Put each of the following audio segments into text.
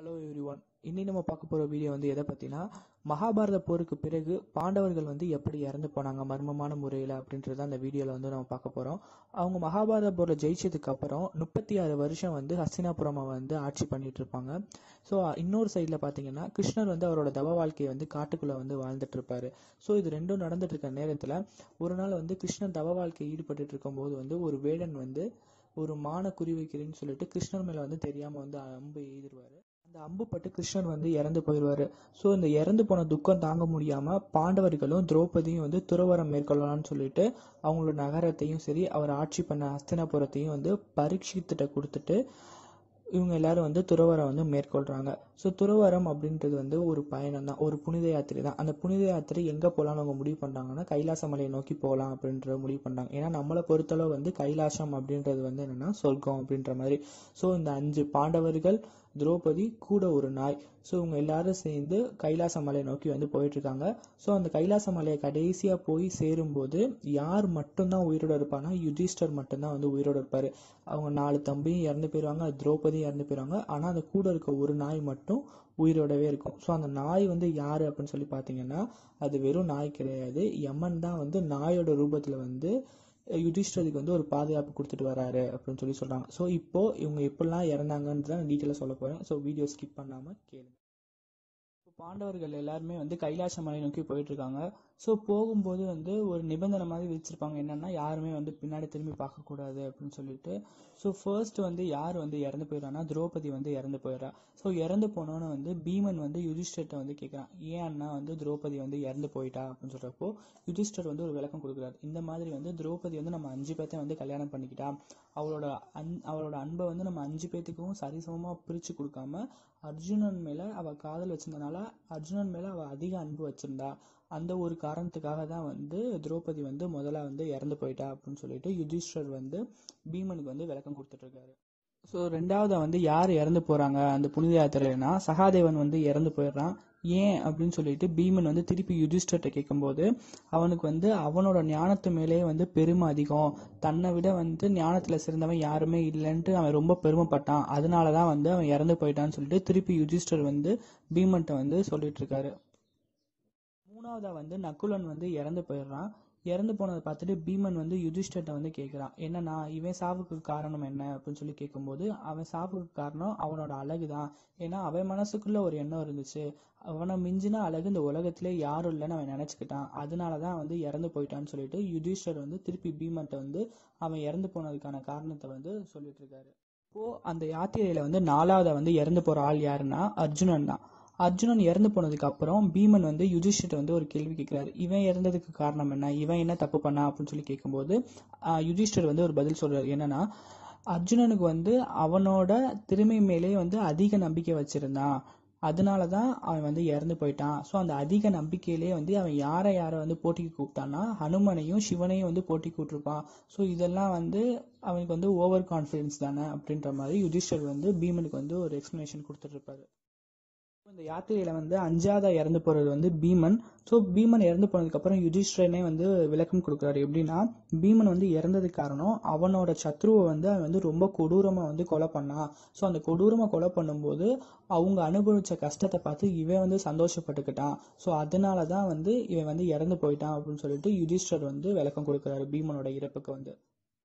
hello every one இன்னைக்கு நம்ம பார்க்க போகிற வீடியோ வந்து எதை பற்றினா மகாபாரத போருக்கு பிறகு பாண்டவர்கள் வந்து எப்படி இறந்து போனாங்க மர்மமான முறையில் அப்படின்றது அந்த வீடியோவில் வந்து நம்ம பார்க்க போகிறோம் அவங்க மகாபாரத போரில் ஜெயிச்சதுக்கு அப்புறம் முப்பத்தி ஆறு வருஷம் வந்து ஹஸ்தினாபுரமை வந்து ஆட்சி பண்ணிட்டு இருப்பாங்க ஸோ இன்னொரு சைடில் பார்த்தீங்கன்னா கிருஷ்ணர் வந்து அவரோட தவ வாழ்க்கையை வந்து காட்டுக்குள்ளே வந்து வாழ்ந்துட்டு இருப்பாரு ஸோ இது ரெண்டும் நடந்துட்டு இருக்க நேரத்தில் ஒரு நாள் வந்து கிருஷ்ணர் தவ வாழ்க்கையை ஈடுபட்டு இருக்கும்போது வந்து ஒரு வேடன் வந்து ஒரு மான குறி வைக்கிறேன்னு சொல்லிட்டு கிருஷ்ணர் மேலே வந்து தெரியாமல் வந்து அம்பு எய்திருவாரு அந்த அம்பு பட்டு கிருஷ்ணர் வந்து இறந்து போயிடுவாரு ஸோ இந்த இறந்து போன துக்கம் தாங்க முடியாம பாண்டவர்களும் திரௌபதியும் வந்து துறவரம் மேற்கொள்ளலாம்னு சொல்லிட்டு அவங்களோட நகரத்தையும் சரி அவர் ஆட்சி பண்ண ஹஸ்தினாபுரத்தையும் வந்து பரீட்சித்திட்ட கொடுத்துட்டு இவங்க எல்லாரும் வந்து துறவரம் வந்து மேற்கொள்றாங்க ஸோ துறவரம் அப்படின்றது வந்து ஒரு பயணம் தான் ஒரு புனித யாத்திரை தான் அந்த புனித யாத்திரை எங்கே போகலாம்னு அவங்க முடிவு பண்ணுறாங்கன்னா கைலாச மலையை நோக்கி போகலாம் அப்படின்ற முடிவு பண்ணுறாங்க ஏன்னா நம்மளை பொறுத்தளவு வந்து கைலாசம் அப்படின்றது வந்து என்னன்னா சொர்க்கம் அப்படின்ற மாதிரி ஸோ இந்த அஞ்சு பாண்டவர்கள் திரௌபதி கூட ஒரு நாய் ஸோ இவங்க எல்லாரும் சேர்ந்து கைலாச மலையை நோக்கி வந்து போயிட்டு இருக்காங்க ஸோ அந்த கைலாச மலையை கடைசியாக போய் சேரும்போது யார் மட்டும்தான் உயிரோட இருப்பானா யுதிஷ்டர் மட்டும்தான் வந்து உயிரோட இருப்பாரு அவங்க நாலு தம்பியும் இறந்து போயிடுவாங்க திரௌபதியும் இறந்து போயிடுவாங்க ஆனால் அந்த கூட இருக்க ஒரு நாய் மட்டும் உயிரோடவே இருக்கும் ஸோ அந்த நாய் வந்து யார் அப்படின்னு சொல்லி பார்த்தீங்கன்னா அது வெறும் நாய் கிடையாது யமன் தான் வந்து நாயோட ரூபத்தில் வந்து யுதிஷ்டருக்கு வந்து ஒரு பாதுகாப்பு கொடுத்துட்டு வராரு அப்படின்னு சொல்லி சொல்றாங்க ஸோ இப்போ இவங்க எப்படிலாம் இறந்தாங்கன்றத நான் டீட்டெயிலாக சொல்ல போறேன் ஸோ வீடியோ ஸ்கிப் பண்ணாம கேளுங்க இப்போ பாண்டவர்கள் எல்லாருமே வந்து கைலாச மலை நோக்கி போயிட்டு இருக்காங்க ஸோ போகும்போது வந்து ஒரு நிபந்தனை மாதிரி வச்சிருப்பாங்க என்னன்னா யாருமே வந்து பின்னாடி திரும்பி பார்க்கக்கூடாது அப்படின்னு சொல்லிட்டு ஸோ ஃபர்ஸ்ட் வந்து யார் வந்து இறந்து போயிடறான்னா திரௌபதி வந்து இறந்து போயிடறா ஸோ இறந்து போனோன்னு வந்து பீமன் வந்து யுதிஷ்டர்ட்ட வந்து கேட்குறான் ஏன் அண்ணா வந்து திரௌபதி வந்து இறந்து போயிட்டா அப்படின்னு சொல்றப்போ யுதிஷ்டர் வந்து ஒரு விளக்கம் கொடுக்குறாரு இந்த மாதிரி வந்து திரௌபதி வந்து நம்ம அஞ்சு பேர்த்த வந்து கல்யாணம் பண்ணிக்கிட்டா அவளோட அன் அவளோட அன்பை வந்து நம்ம அஞ்சு பேத்துக்கும் சரிசமமாக பிரித்து கொடுக்காம அர்ஜுனன் மேலே அவள் காதல் வச்சிருந்தனால அர்ஜுனன் மேலே அவள் அதிக அன்பு வச்சிருந்தா அந்த ஒரு காரணத்துக்காக தான் வந்து திரௌபதி வந்து முதல்ல வந்து இறந்து போயிட்டா அப்படின்னு சொல்லிட்டு யுதிஷ்டர் வந்து பீமனுக்கு வந்து விளக்கம் கொடுத்துட்டு இருக்காரு ஸோ ரெண்டாவது வந்து யார் இறந்து போறாங்க அந்த புனித யாத்திரைனா சகாதேவன் வந்து இறந்து போயிடுறான் ஏன் அப்படின்னு சொல்லிட்டு பீமன் வந்து திருப்பி யுதிஷ்டர்கிட்ட கேட்கும்போது அவனுக்கு வந்து அவனோட ஞானத்து மேலேயே வந்து பெருமை அதிகம் தன்னை விட வந்து ஞானத்துல சிறந்தவன் யாருமே இல்லைன்ட்டு அவன் ரொம்ப பெருமைப்பட்டான் அதனால தான் வந்து அவன் இறந்து போயிட்டான்னு சொல்லிட்டு திருப்பி யுதிஷ்டர் வந்து பீமன்ட்ட வந்து சொல்லிட்டு இருக்காரு மூணாவதா வந்து நக்குலன் வந்து இறந்து போயிடுறான் இறந்து போனதை பார்த்துட்டு பீமன் வந்து யுதிஷ்டர்ட்ட வந்து கேட்குறான் என்னன்னா இவன் சாவுக்கு காரணம் என்ன அப்படின்னு சொல்லி கேட்கும்போது அவன் சாவுக்கு காரணம் அவனோட அழகு தான் ஏன்னா அவன் மனசுக்குள்ள ஒரு எண்ணம் இருந்துச்சு அவனை மிஞ்சின அழகு இந்த உலகத்திலே யாரும் இல்லைன்னு அவன் நினைச்சுக்கிட்டான் அதனால தான் வந்து இறந்து போயிட்டான்னு சொல்லிட்டு யுதிஷ்டர் வந்து திருப்பி பீமன்ட்ட வந்து அவன் இறந்து போனதுக்கான காரணத்தை வந்து சொல்லிட்டு இருக்காரு இப்போ அந்த யாத்திரையில வந்து நாலாவதா வந்து இறந்து போற ஆள் யாருன்னா அர்ஜுனன் தான் அர்ஜுனன் இறந்து போனதுக்கு அப்புறம் பீமன் வந்து யுதிஷ்டர் வந்து ஒரு கேள்வி கேட்கிறாரு இவன் இறந்ததுக்கு காரணம் என்ன இவன் என்ன தப்பு பண்ணா அப்படின்னு சொல்லி கேட்கும்போது யுதிஷ்டர் வந்து ஒரு பதில் சொல்றாரு என்னன்னா அர்ஜுனனுக்கு வந்து அவனோட திறமை மேலே வந்து அதிக நம்பிக்கை வச்சிருந்தான் அதனால தான் அவன் வந்து இறந்து போயிட்டான் ஸோ அந்த அதிக நம்பிக்கையிலே வந்து அவன் யாரை யாரை வந்து போட்டிக்கு கூப்பிட்டான்னா ஹனுமனையும் சிவனையும் வந்து போட்டி கூப்பிட்டுருப்பான் ஸோ இதெல்லாம் வந்து அவனுக்கு வந்து ஓவர் கான்ஃபிடன்ஸ் தானே அப்படின்ற மாதிரி யுதிஷ்டர் வந்து பீமனுக்கு வந்து ஒரு எக்ஸ்பிளனேஷன் கொடுத்துட்டு இருப்பாரு இந்த யாத்திரையில வந்து அஞ்சாவதா இறந்து போறது வந்து பீமன் ஸோ பீமன் இறந்து போனதுக்கு அப்புறம் யுதிஷ்டரனே வந்து விளக்கம் கொடுக்குறாரு எப்படின்னா பீமன் வந்து இறந்ததுக்கு காரணம் அவனோட சத்ருவை வந்து அவன் வந்து ரொம்ப கொடூரமா வந்து கொலை பண்ணான் ஸோ அந்த கொடூரமா கொலை பண்ணும்போது அவங்க அனுபவிச்ச கஷ்டத்தை பார்த்து இவன் வந்து சந்தோஷப்பட்டுக்கிட்டான் ஸோ அதனால தான் வந்து இவன் வந்து இறந்து போயிட்டான் அப்படின்னு சொல்லிட்டு யுதிஷ்டர் வந்து விளக்கம் கொடுக்குறாரு பீமனோட இறப்புக்கு வந்து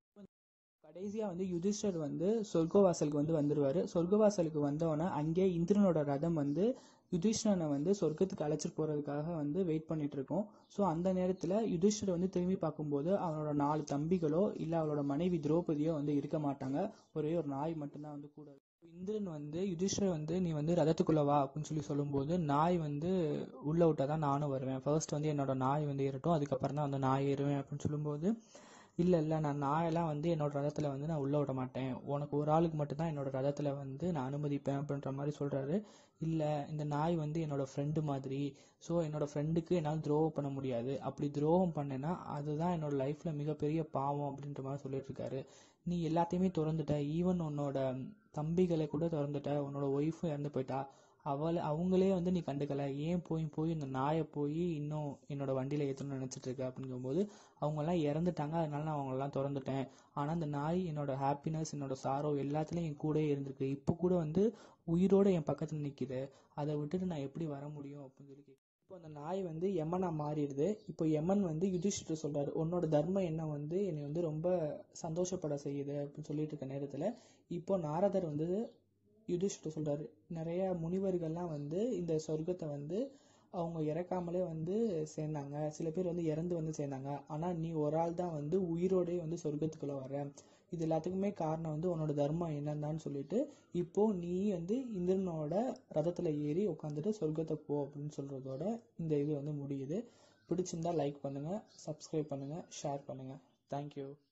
கடைசியா வந்து யுதிஷ்டர் வந்து சொர்க்கவாசலுக்கு வந்து வந்துருவாரு சொர்க்கவாசலுக்கு வந்தவொடனே அங்கே இந்திரனோட ரதம் வந்து யுதிஷ்டனை வந்து சொர்க்கத்துக்கு அழைச்சிட்டு போறதுக்காக வந்து வெயிட் பண்ணிட்டு இருக்கோம் ஸோ அந்த நேரத்துல யுதிஷ்டர் வந்து திரும்பி பார்க்கும்போது அவனோட நாலு தம்பிகளோ இல்ல அவளோட மனைவி திரௌபதியோ வந்து இருக்க மாட்டாங்க ஒரே ஒரு நாய் மட்டும்தான் வந்து கூட இந்திரன் வந்து யுதிஷ்டர் வந்து நீ வந்து ரதத்துக்குள்ள வா அப்படின்னு சொல்லி சொல்லும்போது நாய் வந்து உள்ள விட்டாதான் நானும் வருவேன் ஃபர்ஸ்ட் வந்து என்னோட நாய் வந்து ஏறட்டும் அதுக்கப்புறம் தான் வந்து நாய் ஏறுவேன் அப்படின்னு சொல்லும்போது இல்லை இல்லை நான் நாயெல்லாம் வந்து என்னோட ரதத்தில் வந்து நான் உள்ளே விட மாட்டேன் உனக்கு ஒரு ஆளுக்கு மட்டும்தான் என்னோட ரதத்தில் வந்து நான் அனுமதிப்பேன் அப்படின்ற மாதிரி சொல்கிறாரு இல்லை இந்த நாய் வந்து என்னோட ஃப்ரெண்டு மாதிரி ஸோ என்னோட ஃப்ரெண்டுக்கு என்னால் துரோகம் பண்ண முடியாது அப்படி துரோகம் பண்ணேன்னா அதுதான் என்னோட லைஃப்பில் மிகப்பெரிய பாவம் அப்படின்ற மாதிரி சொல்லிட்டு இருக்காரு நீ எல்லாத்தையுமே திறந்துட்ட ஈவன் உன்னோட தம்பிகளை கூட திறந்துட்ட உன்னோட ஒய்ஃபும் இறந்து போயிட்டா அவளை அவங்களே வந்து நீ கண்டுக்கல ஏன் போய் போய் இந்த நாயை போய் இன்னும் என்னோட வண்டியில ஏற்றணும்னு நினைச்சிட்டு இருக்க அப்படிங்கும்போது அவங்கெல்லாம் இறந்துட்டாங்க அதனால நான் அவங்களெல்லாம் திறந்துட்டேன் ஆனால் அந்த நாய் என்னோட ஹாப்பினஸ் என்னோட சாரோ எல்லாத்துலேயும் என் கூடயே இருந்திருக்கு இப்போ கூட வந்து உயிரோட என் பக்கத்தில் நிற்கிது அதை விட்டுட்டு நான் எப்படி வர முடியும் அப்படின்னு சொல்லி கேட்கு இப்போ அந்த நாய் வந்து யமனா மாறிடுது இப்போ யமன் வந்து யுதிஷ்டர் சொல்றாரு உன்னோட தர்ம எண்ணம் வந்து என்னை வந்து ரொம்ப சந்தோஷப்பட செய்யுது அப்படின்னு சொல்லிட்டு இருக்க நேரத்தில் இப்போ நாரதர் வந்து யுதிஷ்டர் சொல்றாரு நிறைய முனிவர்கள்லாம் வந்து இந்த சொர்க்கத்தை வந்து அவங்க இறக்காமலே வந்து சேர்ந்தாங்க சில பேர் வந்து இறந்து வந்து சேர்ந்தாங்க ஆனால் நீ ஒரு ஆள் தான் வந்து உயிரோடே வந்து சொர்க்கத்துக்குள்ள வர இது எல்லாத்துக்குமே காரணம் வந்து உன்னோட தர்மம் என்னன்னு சொல்லிட்டு இப்போ நீ வந்து இந்திரனோட ரதத்துல ஏறி உட்காந்துட்டு சொர்க்கத்தை போ அப்படின்னு சொல்றதோட இந்த இது வந்து முடியுது பிடிச்சிருந்தா லைக் பண்ணுங்க சப்ஸ்கிரைப் பண்ணுங்க ஷேர் பண்ணுங்க தேங்க்யூ